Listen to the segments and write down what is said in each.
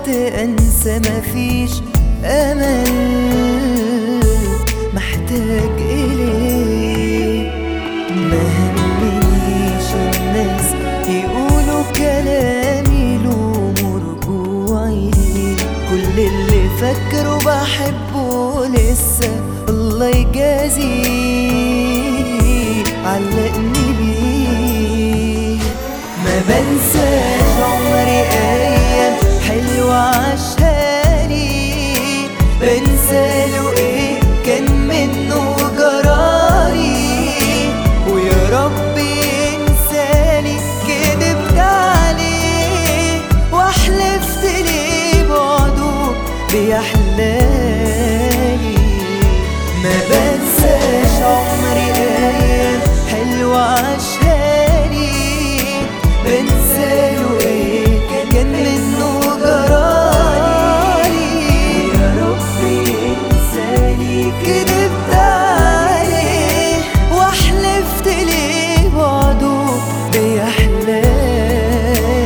حاولت انسى مفيش امل محتاج اليه ما همنيش الناس يقولوا كلامي يلوموا رجوعي ليه كل اللي فاكره بحبه لسه الله يجازيه علقني بيه ما بنساش عمري ايام حلوة عشاني بنسى له ايه كان منه جرالي ويا رب ينساني كدبت عليه وحلفت ليه بعده بيحلالي ما بنساش عمري ايام حلوة عشاني بنسى له ايه كان منه جرالي يا رب ينساني كدبت عليه وحلفت ليه بعده بيحلالي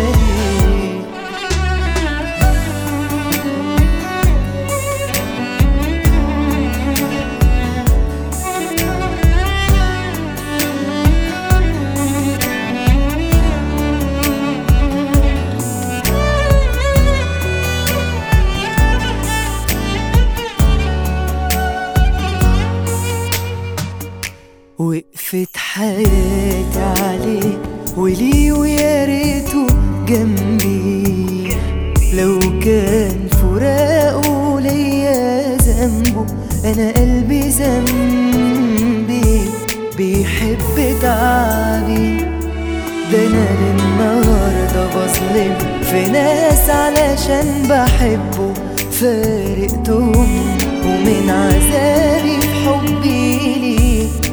وقفت حياتي عليه وليه ويا ريته جنبي لو كان فراقه ليا ذنبه انا قلبي ذنبي بيحب تعبي ده انا للنهارده بظلم في ناس علشان بحبه فارقتهم ومن عذابي في حبي ليه